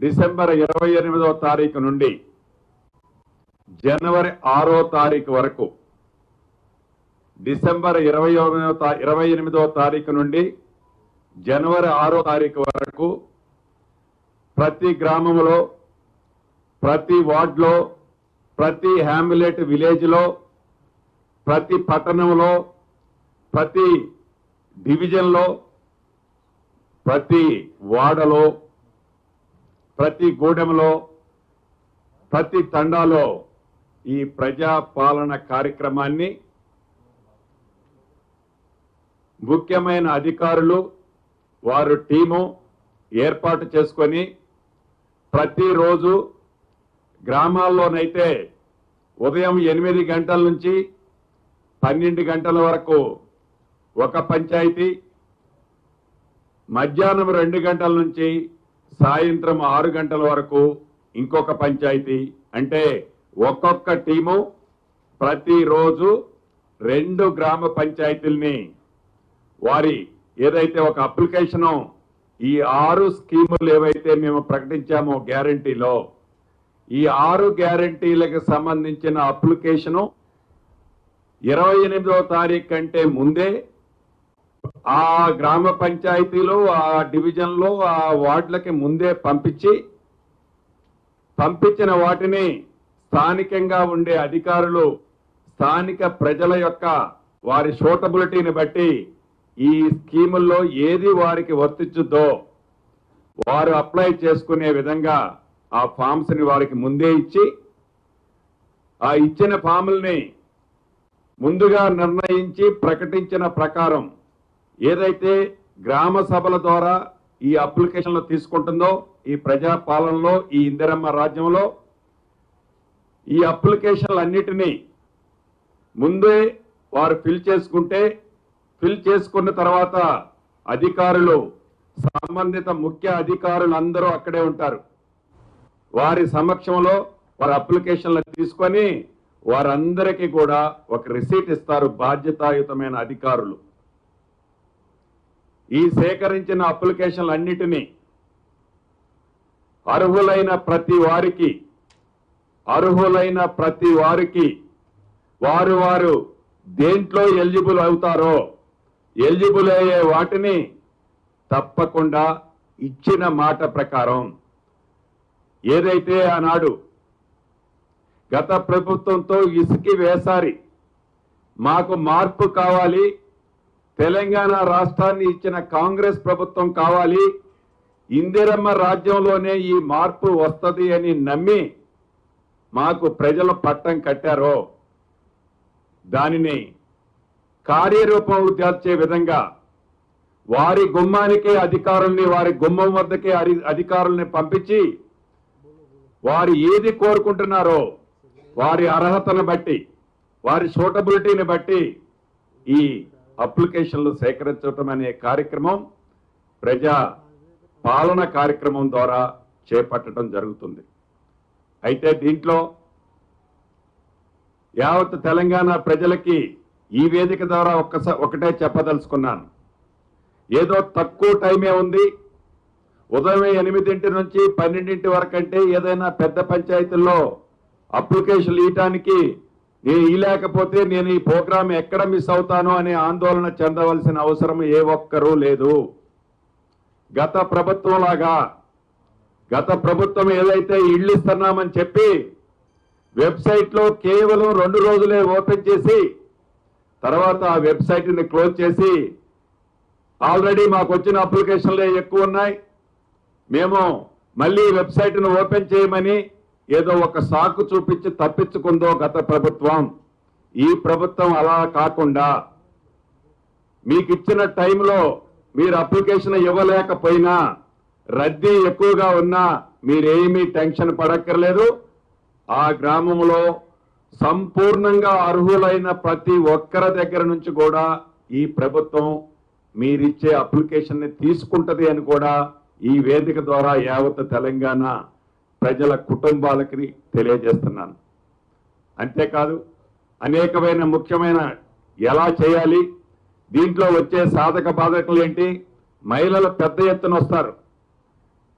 December ఇరవై ఎనిమిదవ తారీఖు నుండి జనవరి ఆరో తారీఖు వరకు డిసెంబర్ ఇరవై ఇరవై ఎనిమిదవ తారీఖు నుండి జనవరి ఆరో తారీఖు వరకు ప్రతి గ్రామంలో ప్రతి వార్డులో ప్రతి హ్యామిలెట్ విలేజ్లో ప్రతి పట్టణంలో ప్రతి డివిజన్లో ప్రతి వాడలో ప్రతి గూడెంలో ప్రతి తండాలో ఈ ప్రజా పాలన కార్యక్రమాన్ని ముఖ్యమైన అధికారులు వారు టీము ఏర్పాటు చేసుకొని ప్రతిరోజు గ్రామాల్లోనైతే ఉదయం ఎనిమిది గంటల నుంచి పన్నెండు గంటల వరకు ఒక పంచాయతీ మధ్యాహ్నం రెండు గంటల నుంచి సాయంత్రం ఆరు గంటల వరకు ఇంకొక పంచాయతీ అంటే ఒక్కొక్క టీము ప్రతిరోజు రెండు గ్రామ పంచాయతీల్ని వారి ఏదైతే ఒక అప్లికేషను ఈ ఆరు స్కీములు ఏవైతే మేము ప్రకటించామో గ్యారంటీలో ఈ ఆరు గ్యారంటీలకు సంబంధించిన అప్లికేషను ఇరవై ఎనిమిదవ తారీఖు కంటే ముందే ఆ గ్రామ పంచాయతీలో ఆ డివిజన్లో ఆ వార్డులకి ముందే పంపించి పంపించిన వాటిని స్థానికంగా ఉండే అధికారులు స్థానిక ప్రజల యొక్క వారి సూటబిలిటీని బట్టి ఈ స్కీముల్లో ఏది వారికి వర్తించుద్దో వారు అప్లై చేసుకునే విధంగా ఆ ఫామ్స్ ని వారికి ముందే ఇచ్చి ఆ ఇచ్చిన ఫాముల్ని ముందుగా నిర్ణయించి ప్రకటించిన ప్రకారం ఏదైతే గ్రామ సభల ద్వారా ఈ అప్లికేషన్లు తీసుకుంటుందో ఈ ప్రజా పాలనలో ఈ ఇందిరమ్మ రాజ్యంలో ఈ అప్లికేషన్లు అన్నిటినీ ముందే వారు ఫిల్ చేసుకుంటే ఫిల్ చేసుకున్న తర్వాత అధికారులు సంబంధిత ముఖ్య అధికారులు అందరూ అక్కడే ఉంటారు వారి సమక్షంలో వారి అప్లికేషన్లు తీసుకొని వారందరికీ కూడా ఒక రిసీట్ ఇస్తారు బాధ్యతాయుతమైన అధికారులు ఈ సేకరించిన అప్లికేషన్లు అన్నిటినీ అర్హులైన ప్రతి వారికి అర్హులైన ప్రతి వారికి వారు వారు దేంట్లో ఎలిజిబుల్ అవుతారో ఎలిజిబుల్ అయ్యే వాటిని తప్పకుండా ఇచ్చిన మాట ప్రకారం ఏదైతే ఆనాడు గత ప్రభుత్వంతో ఇసుకి వేసారి మాకు మార్పు కావాలి తెలంగాణ రాష్ట్రాన్ని ఇచ్చిన కాంగ్రెస్ ప్రభుత్వం కావాలి ఇందిరమ్మ రాజ్యంలోనే ఈ మార్పు వస్తది అని నమ్మి మాకు ప్రజలు పట్టం కట్టారో దానిని కార్యరూపం దాల్చే విధంగా వారి గుమ్మానికే అధికారుల్ని వారి గుమ్మం వద్దకే అరి- అధికారుల్ని పంపించి వారు ఏది కోరుకుంటున్నారో వారి అర్హతను బట్టి వారి సూటబిలిటీని బట్టి ఈ అప్లికేషన్లు సేకరించడం అనే కార్యక్రమం ప్రజా పాలన కార్యక్రమం ద్వారా చేపట్టడం జరుగుతుంది అయితే దీంట్లో యావత్ తెలంగాణ ప్రజలకి ఈ వేదిక ద్వారా ఒక్కస ఒకటే చెప్పదలుచుకున్నాను ఏదో తక్కువ టైమే ఉంది ఉదయం ఎనిమిదింటి నుంచి పన్నెండింటి వరకు అంటే ఏదైనా పెద్ద పంచాయతీల్లో అప్లికేషన్లు ఇయటానికి నేను ఇయలేకపోతే నేను ఈ ప్రోగ్రాం ఎక్కడ మిస్ అవుతానో అనే ఆందోళన చెందవలసిన అవసరం ఏ ఒక్కరూ లేదు గత ప్రభుత్వం లాగా గత ప్రభుత్వం ఏదైతే ఇళ్ళు ఇస్తున్నామని చెప్పి వెబ్సైట్ లో కేవలం రెండు రోజులే ఓపెన్ చేసి తర్వాత ఆ వెబ్సైట్ ని క్లోజ్ చేసి ఆల్రెడీ మాకు వచ్చిన అప్లికేషన్లే ఎక్కువ ఉన్నాయి మేము మళ్ళీ వెబ్సైట్ ను ఓపెన్ చేయమని ఏదో ఒక సాకు చూపించి తప్పించుకుందో గత ప్రభుత్వం ఈ ప్రభుత్వం అలా కాకుండా మీకు ఇచ్చిన టైంలో మీరు అప్లికేషన్ ఇవ్వలేకపోయినా రద్దీ ఎక్కువగా ఉన్నా మీరేమీ టెన్షన్ పడక్కర్లేదు ఆ గ్రామంలో సంపూర్ణంగా అర్హులైన ప్రతి ఒక్కరి దగ్గర నుంచి కూడా ఈ ప్రభుత్వం మీరిచ్చే అప్లికేషన్ ని తీసుకుంటది అని కూడా ఈ వేదిక ద్వారా యావత్ తెలంగాణ ప్రజల కుటుంబాలకి తెలియజేస్తున్నాను అంతేకాదు అనేకమైన ముఖ్యమైన ఎలా చేయాలి దీంట్లో వచ్చే సాధక బాధకులు ఏంటి మహిళలు పెద్ద ఎత్తున వస్తారు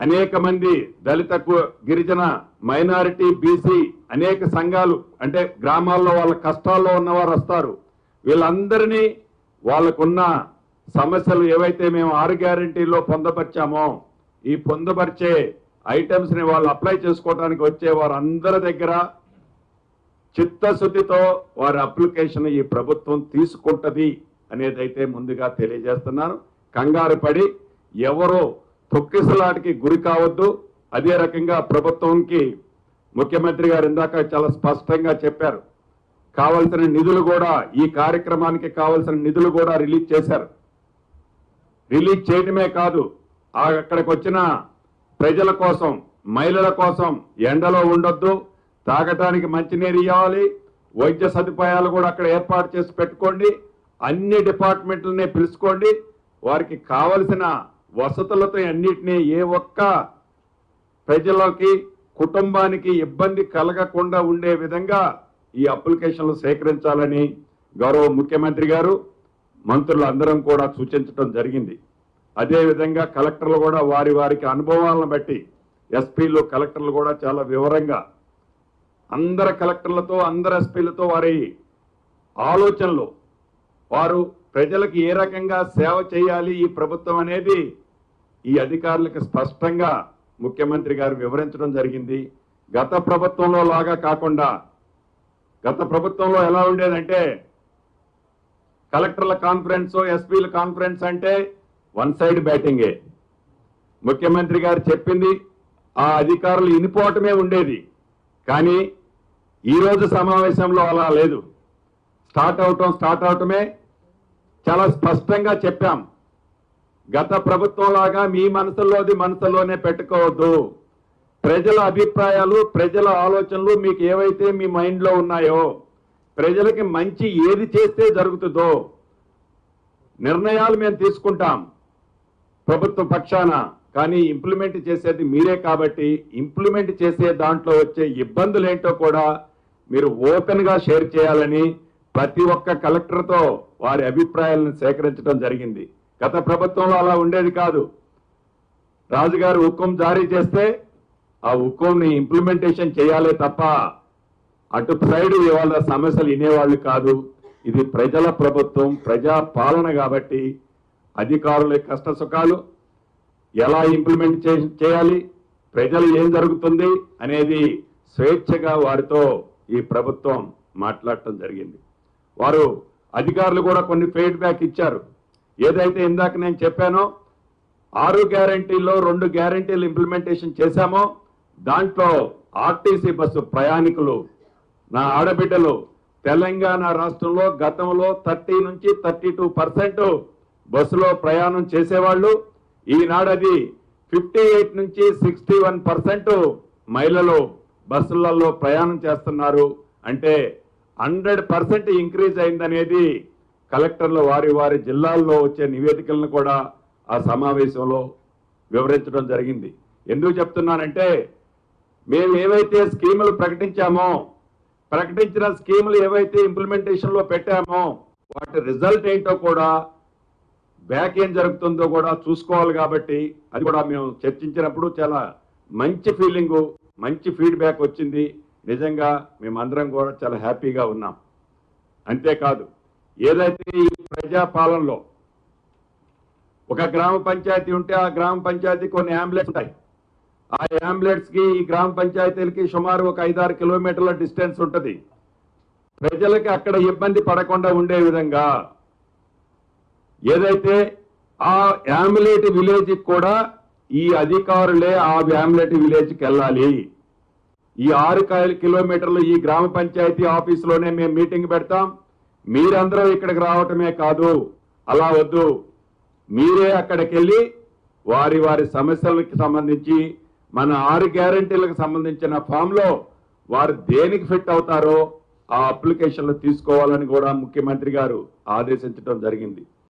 అనేక మంది దళిత కు- గిరిజన మైనారిటీ బీసీ అనేక సంఘాలు అంటే గ్రామాల్లో వాళ్ళ కష్టాల్లో ఉన్నవారు వస్తారు వీళ్ళందరినీ వాళ్ళకున్న సమస్యలు ఏవైతే మేము ఆరు గ్యారంటీలో పొందపరిచామో ఈ పొందపరిచే ఐటమ్స్ ని వాళ్ళు అప్లై చేసుకోవడానికి వచ్చే వారందరి దగ్గర చిత్తశుద్ధితో వారి అప్లికేషన్ ఈ ప్రభుత్వం తీసుకుంటది అనేదైతే ముందుగా తెలియజేస్తున్నాను కంగారు పడి ఎవరో తొక్కిసలాటికి గురి కావద్దు అదే రకంగా ప్రభుత్వంకి ముఖ్యమంత్రి గారు ఇందాక చాలా స్పష్టంగా చెప్పారు కావలసిన నిధులు కూడా ఈ కార్యక్రమానికి కావలసిన నిధులు కూడా రిలీజ్ చేశారు రిలీజ్ చేయడమే కాదు ఆ అక్కడికి వచ్చిన ప్రజల కోసం మహిళల కోసం ఎండలో ఉండొద్దు తాగటానికి మంచినీరు ఇవ్వాలి వైద్య సదుపాయాలు కూడా అక్కడ ఏర్పాటు చేసి పెట్టుకోండి అన్ని డిపార్ట్మెంట్లనే పిలుచుకోండి వారికి కావలసిన వసతులతో అన్నిటినీ ఏ ఒక్క ప్రజలకి కుటుంబానికి ఇబ్బంది కలగకుండా ఉండే విధంగా ఈ అప్లికేషన్లు సేకరించాలని గౌరవ ముఖ్యమంత్రి గారు మంత్రులు అందరం కూడా సూచించడం జరిగింది అదే విధంగా కలెక్టర్లు కూడా వారి వారికి అనుభవాలను బట్టి ఎస్పీలు కలెక్టర్లు కూడా చాలా వివరంగా అందరు కలెక్టర్లతో అందరు ఎస్పీలతో వారి ఆలోచనలు వారు ప్రజలకు ఏ రకంగా సేవ చేయాలి ఈ ప్రభుత్వం అనేది ఈ అధికారులకు స్పష్టంగా ముఖ్యమంత్రి గారు వివరించడం జరిగింది గత ప్రభుత్వంలో లాగా కాకుండా గత ప్రభుత్వంలో ఎలా ఉండేదంటే కలెక్టర్ల కాన్ఫరెన్స్ ఎస్పీల కాన్ఫరెన్స్ అంటే వన్ సైడ్ బ్యాటింగే ముఖ్యమంత్రి గారు చెప్పింది ఆ అధికారులు ఇనిపోవటమే ఉండేది కానీ ఈ రోజు సమావేశంలో అలా లేదు స్టార్ట్ అవటం స్టార్ట్ అవటమే చాలా స్పష్టంగా చెప్పాం గత ప్రభుత్వం లాగా మీ మనసులోది మనసులోనే పెట్టుకోవద్దు ప్రజల అభిప్రాయాలు ప్రజల ఆలోచనలు మీకు ఏవైతే మీ మైండ్ లో ఉన్నాయో ప్రజలకి మంచి ఏది చేస్తే జరుగుతుందో నిర్ణయాలు మేము తీసుకుంటాం ప్రభుత్వ పక్షాన కానీ ఇంప్లిమెంట్ చేసేది మీరే కాబట్టి ఇంప్లిమెంట్ చేసే దాంట్లో వచ్చే ఇబ్బందులు ఏంటో కూడా మీరు ఓపెన్ గా షేర్ చేయాలని ప్రతి ఒక్క కలెక్టర్తో వారి అభిప్రాయాలను సేకరించడం జరిగింది గత ప్రభుత్వంలో అలా ఉండేది కాదు రాజుగారు హుకుం జారీ చేస్తే ఆ హుకుంని ఇంప్లిమెంటేషన్ చేయాలే తప్ప అటు సైడ్ ఇవాళ సమస్యలు వినేవాళ్ళు కాదు ఇది ప్రజల ప్రభుత్వం ప్రజా పాలన కాబట్టి అధికారుల కష్ట సుఖాలు ఎలా ఇంప్లిమెంట్ చే- చేయాలి ప్రజలు ఏం జరుగుతుంది అనేది స్వేచ్ఛగా వారితో ఈ ప్రభుత్వం మాట్లాడటం జరిగింది వారు అధికారులు కూడా కొన్ని ఫీడ్బ్యాక్ ఇచ్చారు ఏదైతే ఇందాక నేను చెప్పానో ఆరు గ్యారంటీలో రెండు గ్యారంటీలు ఇంప్లిమెంటేషన్ చేశామో దాంట్లో ఆర్టీసీ బస్సు ప్రయాణికులు నా ఆడబిడ్డలు తెలంగాణ రాష్ట్రంలో గతంలో థర్టీ నుంచి థర్టీ టూ పర్సెంట్ బస్సులో ప్రయాణం చేసేవాళ్ళు ఈనాడు అది ఫిఫ్టీ ఎయిట్ నుంచి సిక్స్టీ వన్ పర్సెంట్ మహిళలు బస్సులలో ప్రయాణం చేస్తున్నారు అంటే హండ్రెడ్ పర్సెంట్ ఇంక్రీజ్ అయిందనేది కలెక్టర్లు వారి వారి జిల్లాల్లో వచ్చే నివేదికలను కూడా ఆ సమావేశంలో వివరించడం జరిగింది ఎందుకు చెప్తున్నానంటే మేము ఏవైతే స్కీములు ప్రకటించామో ప్రకటించిన స్కీములు ఏవైతే ఇంప్లిమెంటేషన్ లో పెట్టామో వాటి రిజల్ట్ ఏంటో కూడా బ్యాక్ ఏం జరుగుతుందో కూడా చూసుకోవాలి కాబట్టి అది కూడా మేము చర్చించినప్పుడు చాలా మంచి ఫీలింగ్ మంచి ఫీడ్బ్యాక్ వచ్చింది నిజంగా మేమందరం కూడా చాలా హ్యాపీగా ఉన్నాం అంతేకాదు ఏదైతే ఈ ప్రజా పాలనలో ఒక గ్రామ పంచాయతీ ఉంటే ఆ గ్రామ పంచాయతీ కొన్ని అంబులెన్స్ ఉంటాయి ఆ అంబులెన్స్ కి ఈ గ్రామ పంచాయతీలకి సుమారు ఒక ఐదారు కిలోమీటర్ల డిస్టెన్స్ ఉంటుంది ప్రజలకి అక్కడ ఇబ్బంది పడకుండా ఉండే విధంగా ఏదైతే ఆ యామ్యులేట్ విలేజ్ కూడా ఈ అధికారులే ఆ యామ్యులేట్ విలేజ్ కి వెళ్ళాలి ఈ ఆరు కి- కిలోమీటర్లు ఈ గ్రామ పంచాయతీ ఆఫీసులోనే మేము మీటింగ్ పెడతాం మీరందరూ ఇక్కడికి రావటమే కాదు అలా వద్దు మీరే అక్కడికి వెళ్ళి వారి వారి సమస్యలకు సంబంధించి మన ఆరు గ్యారంటీలకు సంబంధించిన ఫామ్ లో వారు దేనికి ఫిట్ అవుతారో ఆ అప్లికేషన్లు తీసుకోవాలని కూడా ముఖ్యమంత్రి గారు ఆదేశించడం జరిగింది